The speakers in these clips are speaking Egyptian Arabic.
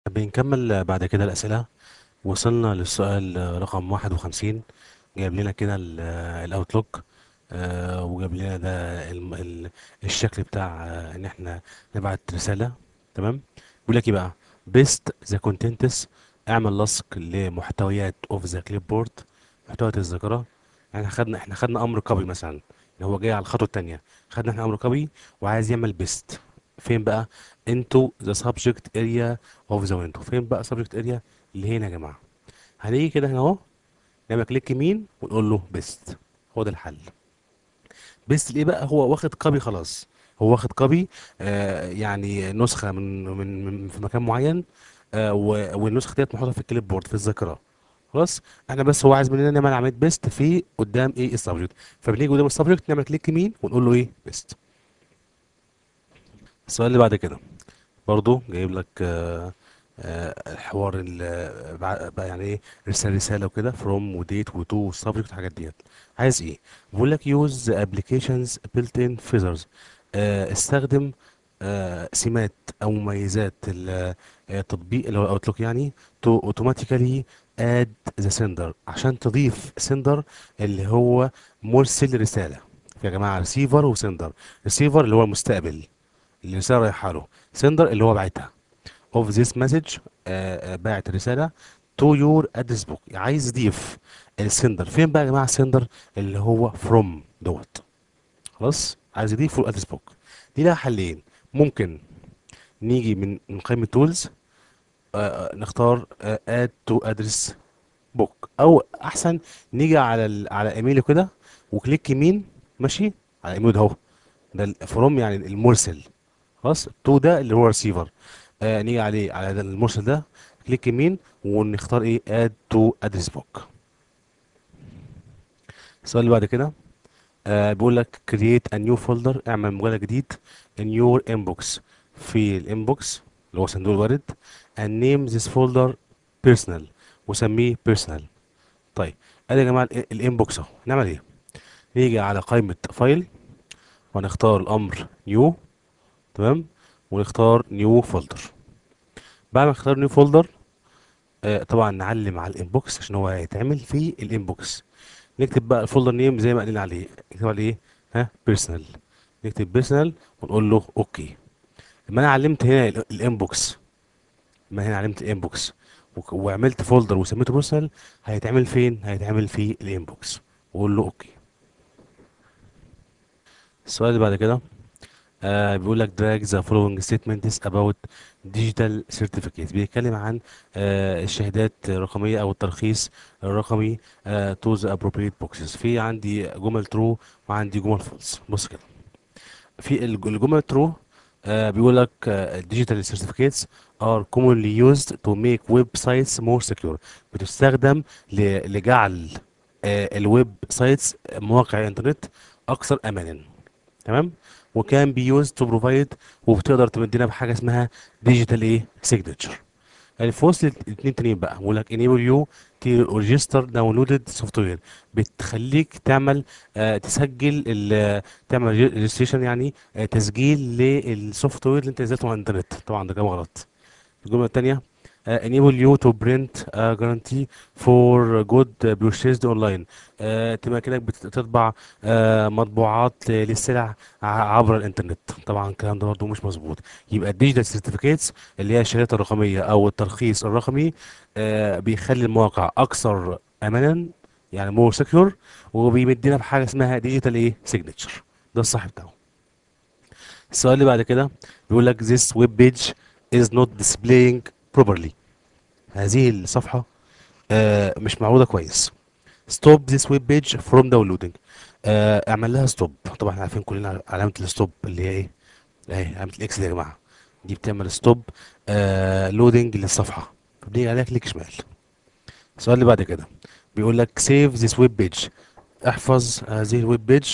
بنكمل بعد كده الأسئلة وصلنا للسؤال رقم واحد وخمسين جايب لنا كده ال- الأوتلوك آه، وجايب لنا ده الم- ال- الشكل بتاع آه، إن إحنا نبعت رسالة تمام بيقول لك إيه بقى best the contents اعمل لصق لمحتويات of the clipboard محتويات الذاكرة يعني خدنا إحنا خدنا أمر كوبي مثلا اللي هو جاي على الخطوة التانية خدنا إحنا أمر كوبي وعايز يعمل best فين بقى into the subject area اوف ذا ويندو فين بقى سبجكت اريا اللي هنا يا جماعه هنيجي كده هنا اهو نعمل كليك يمين ونقول له بيست هو ده الحل بيست ليه بقى هو واخد كوبي خلاص هو واخد كوبي آه يعني نسخه من من, من في مكان معين آه و- والنسخه ديت محطوطه في الكليب بورد في الذاكره خلاص احنا بس هو عايز مننا نعمل عمليه بيست في قدام ايه السبجكت فبنيجي قدام السبجكت نعمل كليك يمين ونقول له ايه بيست السؤال اللي بعد كده برضو جايب لك آه، آه، الحوار ال- بع- بقى يعني ايه رسالة رسالة وكده from وديت وتو والسبجكت الحاجات ديت عايز ايه بقول لك use the applications built in features آه، استخدم آه، سمات او مميزات ال- آه، التطبيق اللي هو الاوتلوك يعني to automatically add the sender عشان تضيف sender اللي هو مرسل رسالة يا جماعة ريسيفر وسندر ريسيفر اللي هو المستقبل اللي الرسالة رايحة له sender اللي هو باعتها of this message آه، آه، باعت الرسالة to your address book عايز يضيف السندر فين بقى يا جماعة السندر اللي هو from دوت خلاص عايز يضيفه الادرس بوك دي لها حلين ممكن نيجي من من قائمة تولز نختار آه، add to address book او احسن نيجي على ال... على ايميله كده وكليك يمين ماشي على ايميله ده اهو ده فروم يعني المرسل خلاص تو ده اللي هو ريسيفر آه نيجي عليه على ده المرسل ده كليك يمين ونختار ايه اد تو ادرس بوك السؤال اللي بعد كده آه بيقول لك create a new folder اعمل مجلد جديد in your inbox في الانبوكس اللي هو صندوق الورد and name this folder personal وسميه personal طيب ادي يا جماعه ال- الانبوكس اهو نعمل ايه نيجي على قائمه فايل وهنختار الامر new تمام ونختار نيو فولدر بعد ما نختار نيو فولدر آه طبعا نعلم على الانبوكس عشان هو هيتعمل في الانبوكس نكتب بقى الفولدر نيم زي ما قلنا عليه نكتب عليه ايه ها بيرسونال نكتب بيرسونال ونقول له اوكي لما انا علمت هنا ال- الانبوكس لما هنا علمت الانبوكس وك- وعملت فولدر وسميته بيرسونال هيتعمل فين هيتعمل في الانبوكس واقول له اوكي السؤال اللي بعد كده آه بيقول لك drag the following statements about digital certificates بيتكلم عن آه الشهادات الرقمية أو الترخيص الرقمي آه to the appropriate boxes في عندي جمل true وعندي جمل false بص كده في الج- الجمل true آه بيقول لك آه digital certificates are commonly used to make websites more secure بتستخدم ل- لجعل آه الويب سايتس مواقع الانترنت أكثر أمانا تمام وكان بيوز تو بروفايد وبتقدر تمدنا بحاجه اسمها ديجيتال ايه سيجنتشر الفوز الاثنين تانيين بقى بقول لك enable you to register downloaded software بتخليك تعمل آه تسجل ال- تعمل ريجستريشن يعني آه تسجيل للسوفت وير اللي انت نزلته على الانترنت طبعا ده كلام غلط الجمله الثانيه uh, enable you to print a guarantee for good purchased online uh, تمكنك بتطبع uh, مطبوعات للسلع ع- عبر الانترنت طبعا الكلام ده برضه مش مظبوط يبقى الديجيتال سيرتيفيكيتس اللي هي الشهادات الرقميه او الترخيص الرقمي آه بيخلي المواقع اكثر امانا يعني مور سكيور وبيمدنا بحاجه اسمها ديجيتال ايه سيجنتشر ده الصح بتاعه السؤال اللي بعد كده بيقول لك this web page is not displaying properly هذه الصفحة آه مش معروضة كويس stop this web page from downloading آه اعمل لها stop طبعا احنا عارفين كلنا علامة الستوب اللي هي ايه اهي علامة الاكس دي يا جماعة دي بتعمل ستوب آه لودنج للصفحة فبنيجي عليها كليك شمال السؤال اللي بعد كده بيقول لك save this web page احفظ هذه الويب بيج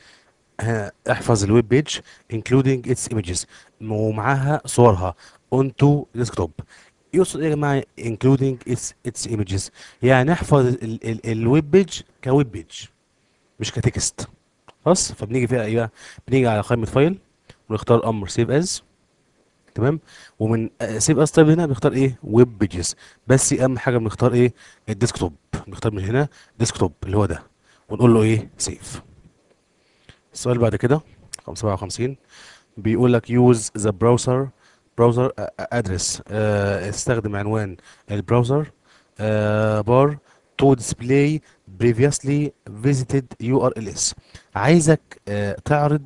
ها- احفظ الويب بيج including its images ومعاها صورها onto desktop يقصد ايه يا جماعه including its its images يعني احفظ ال ال الويب بيج كويب بيج مش كتكست خلاص فبنيجي فيها ايه بقى بنيجي على قائمه فايل ونختار امر سيف از تمام ومن سيف اس تايب هنا بنختار ايه ويب بيجز بس اهم حاجه بنختار ايه الديسكتوب بنختار من هنا ديسكتوب اللي هو ده ونقول له ايه سيف السؤال اللي بعد كده 57 بيقول لك use the browser browser address آه، استخدم عنوان البراوزر آه، bar to display previously visited URLs عايزك آه، تعرض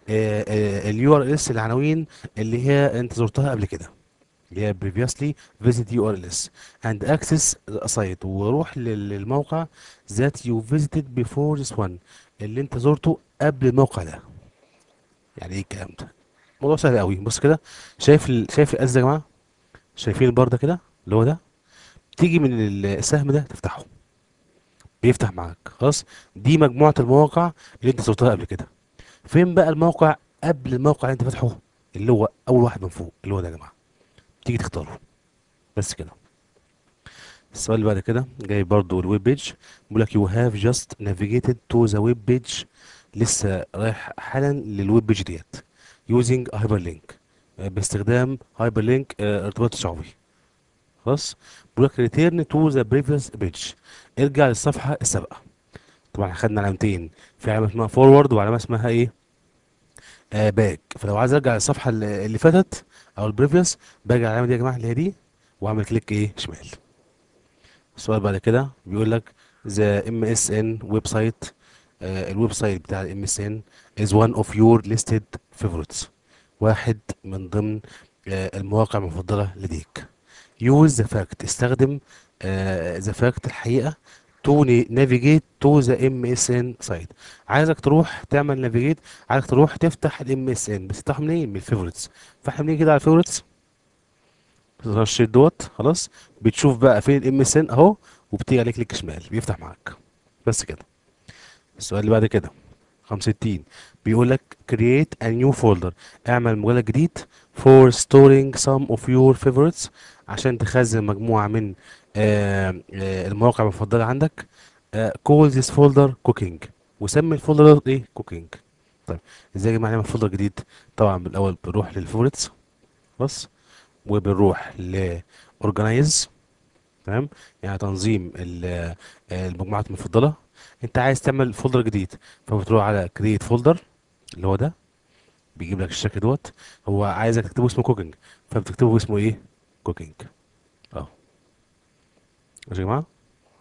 ال URLs العناوين اللي هي انت زرتها قبل كده اللي هي previously visit URLs and access the site وروح لل- للموقع that you visited before this one اللي انت زرته قبل الموقع ده يعني ايه الكلام ده موضوع سهل قوي بص كده شايف ال... شايف الازرق يا جماعه شايفين البار ده كده اللي هو ده تيجي من ال- السهم ده تفتحه بيفتح معاك خلاص دي مجموعه المواقع اللي انت زرتها قبل كده فين بقى الموقع قبل الموقع اللي انت فاتحه اللي هو اول واحد من فوق اللي هو ده يا جماعه تيجي تختاره بس كده السؤال اللي بعد كده جاي برضو الويب بيج بيقول لك you have just navigated to the web page لسه رايح حالا للويب بيج ديت using a hyperlink آه، باستخدام hyperlink آه، ارتباط شعبي خلاص بيقول لك return to the previous page ارجع للصفحة السابقة طبعا خدنا علامتين في علامة اسمها forward وعلامة اسمها ايه آه باك فلو عايز ارجع للصفحة اللي اللي فاتت او البريفيوس باجي على العلامة دي يا جماعة اللي هي دي واعمل كليك ايه شمال السؤال بعد كده بيقول لك the MSN ويب سايت الويب سايت بتاع ال MSN is one of your listed favorites واحد من ضمن آه، المواقع المفضلة لديك use the fact استخدم آه، the fact الحقيقة to na- navigate to the MSN site عايزك تروح تعمل navigate عايزك تروح تفتح ال MSN بس تفتح منين من الفيفوريتس فاحنا بنيجي كده على الفيفوريتس الشيت دوت خلاص بتشوف بقى فين الام اس ان اهو وبتيجي عليه كليك شمال بيفتح معاك بس كده السؤال اللي بعد كده 65 بيقول لك create a new folder اعمل مجلد جديد for storing some of your favorites عشان تخزن مجموعة من آه آه المواقع المفضلة عندك آه call this folder cooking وسمي الفولدر ده ايه cooking طيب ازاي يا جماعة نعمل فولدر جديد طبعا بالاول بنروح للفيفوريتس بس وبنروح ل organize تمام يعني تنظيم ال- آه، المجموعات المفضلة انت عايز تعمل فولدر جديد فبتروح على create folder اللي هو ده بيجيب لك الشكل دوت هو عايزك تكتبه اسمه كوكينج فبتكتبه اسمه ايه كوكينج اهو ماشي يا جماعة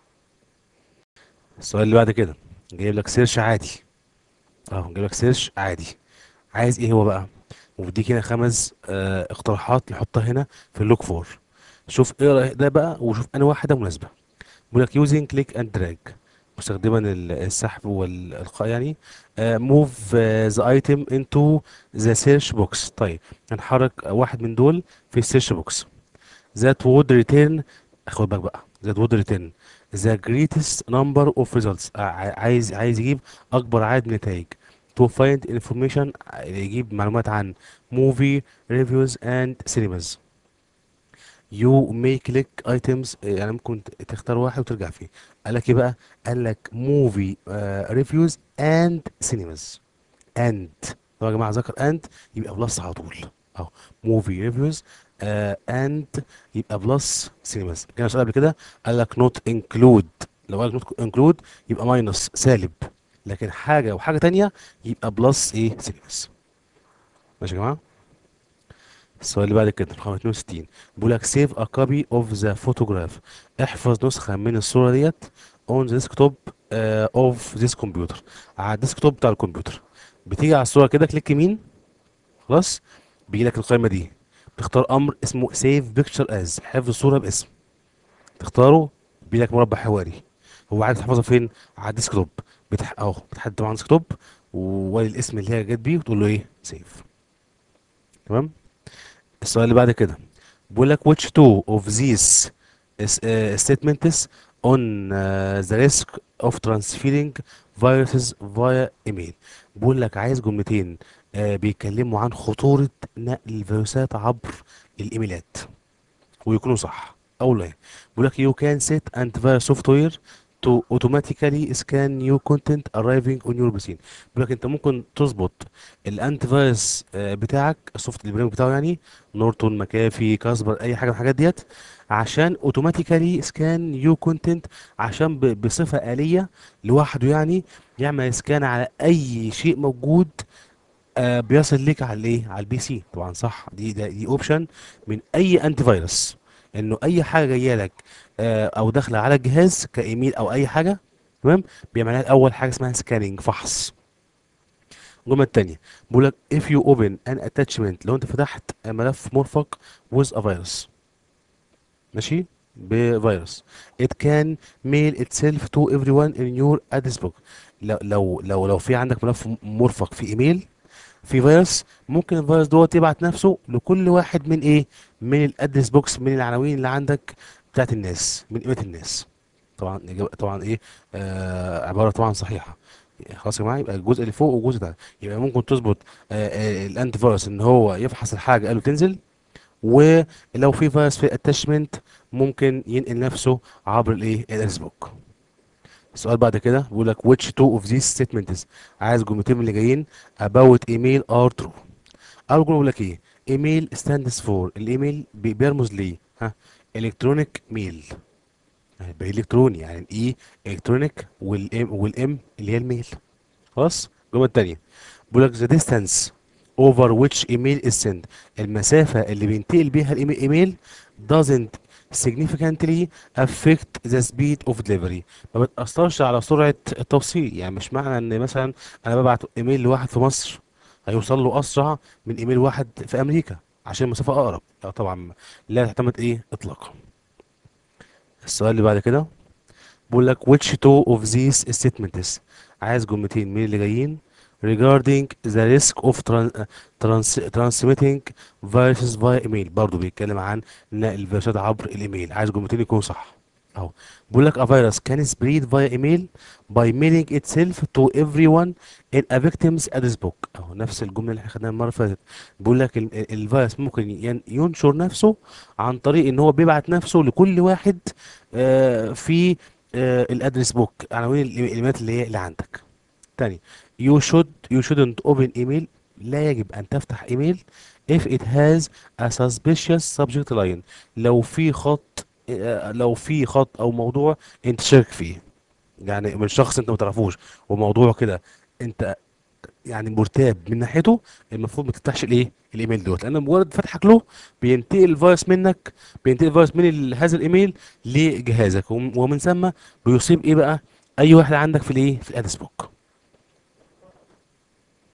السؤال اللي بعد كده جايب لك سيرش عادي اهو جايب لك سيرش عادي عايز ايه هو بقى وبيديك هنا خمس آه اقتراحات نحطها هنا في اللوك فور شوف ايه رأيك ده بقى وشوف انا واحده مناسبه بيقول لك يوزنج كليك اند دراج مستخدما ال- السحب والالقاء يعني موف ذا ايتم انتو ذا سيرش بوكس طيب هنحرك واحد من دول في السيرش بوكس that would return خد بالك بقى that would return the greatest number of results ع- عايز عايز يجيب اكبر عدد من النتائج to find information ع- يجيب معلومات عن movie reviews and cinemas you may click items يعني ممكن ت- تختار واحد وترجع فيه قال لك ايه بقى قال لك movie uh, reviews and cinemas and طبعا يا جماعه ذكر and يبقى بلس على طول اهو موفي ريفيوز and يبقى بلس سينماز كان سؤال قبل كده قال لك نوت انكلود لو قال لك نوت انكلود يبقى ماينس سالب لكن حاجه وحاجه تانية يبقى بلس ايه سينماز ماشي يا جماعه السؤال اللي بعد كده رقم 62 بيقول لك سيف ا كوبي اوف ذا فوتوجراف احفظ نسخه من الصوره ديت اون ذا ديسكتوب اوف ذيس كمبيوتر على الديسكتوب بتاع الكمبيوتر بتيجي على الصوره كده كليك يمين خلاص بيجي لك القائمه دي تختار امر اسمه سيف بيكتشر از حفظ الصوره باسم تختاره بيجي لك مربع حواري هو عايز تحفظها فين على الديسكتوب بتح... اهو بتحدد طبعا ديسكتوب وولي الاسم اللي هي جت بيه وتقول له ايه سيف تمام السؤال اللي بعد كده بيقول لك which two of these is, uh, statements on uh, the risk of transferring viruses via email بيقول لك عايز جملتين uh, بيتكلموا عن خطورة نقل الفيروسات عبر الإيميلات ويكونوا صح أو لا بيقول لك you can set antivirus software to automatically scan new content arriving on your PC بيقول لك انت ممكن تظبط الانتي فايروس آه، بتاعك السوفت البرنامج بتاعه يعني نورتون مكافي كاسبر اي حاجه من الحاجات ديت عشان اوتوماتيكالي سكان نيو كونتنت عشان ب- بصفه آلية لوحده يعني يعمل سكان على اي شيء موجود آه بيصل ليك على الايه على البي سي طبعا صح دي ده دي اوبشن من اي انتي فيروس انه اي حاجه جايه لك آه او داخله على الجهاز كايميل او اي حاجه تمام بيعمل لك اول حاجه اسمها سكاننج فحص الجمله الثانيه بيقول لك if you open an attachment لو انت فتحت ملف مرفق with a virus ماشي بفيروس it can mail itself to everyone in your address book لو لو لو لو في عندك ملف مرفق في ايميل في فيروس ممكن الفيروس دوت يبعت نفسه لكل واحد من ايه من الادرس بوكس من العناوين اللي عندك بتاعت الناس من قيمة الناس طبعا إجابة- طبعا ايه آه عبارة طبعا صحيحة خلاص يا جماعه يبقى الجزء اللي فوق والجزء ده يبقى ممكن تظبط آه آه الانتي فيروس ان هو يفحص الحاجه قبل تنزل ولو في فيروس في الاتاشمنت ممكن ينقل نفسه عبر الايه الادرس بوك السؤال بعد كده بيقول لك which two of these statements عايز جملتين من اللي جايين about email are true اول جمله بيقول لك ايه ايميل stands for الايميل بي- بيرمز ليه ها الكترونيك ميل يبقى الكتروني يعني الاي الكترونيك والام والام اللي هي الميل خلاص الجمله الثانيه بيقول لك the distance over which email is sent المسافه اللي بينتقل بيها الايميل إيميل doesn't significantly affect the speed of delivery ما بتأثرش على سرعة التوصيل يعني مش معنى ان مثلا انا ببعت ايميل لواحد في مصر هيوصل له اسرع من ايميل واحد في امريكا عشان المسافة اقرب لا طبعا لا تعتمد ايه اطلاقا السؤال اللي بعد كده بقول لك which two of these statements عايز جملتين من اللي جايين regarding the risk of tran trans transmitting viruses via email برضه بيتكلم عن نقل الفيروسات عبر الايميل عايز جملتين يكونوا صح اهو بيقول لك a virus can spread via email by mailing itself to everyone in a victim's address book اهو نفس الجمله اللي احنا خدناها المره اللي فاتت بيقول لك ال- ال- الفيروس ممكن ين- ينشر نفسه عن طريق ان هو بيبعت نفسه لكل واحد آه، في الادرس بوك عناوين الايميلات اللي هي اللي عندك تاني you should you shouldn't open email لا يجب أن تفتح إيميل if it has a suspicious subject line لو في خط آه، لو في خط أو موضوع أنت شاك فيه يعني من شخص أنت ما تعرفوش وموضوع كده أنت يعني مرتاب من ناحيته المفروض ما تفتحش الايه الايميل دوت لان مجرد فتحك له بينتقل الفيروس منك بينتقل الفيروس من ال- هذا الايميل لجهازك وم- ومن ثم بيصيب ايه بقى اي واحد عندك في الايه في الادرس بوك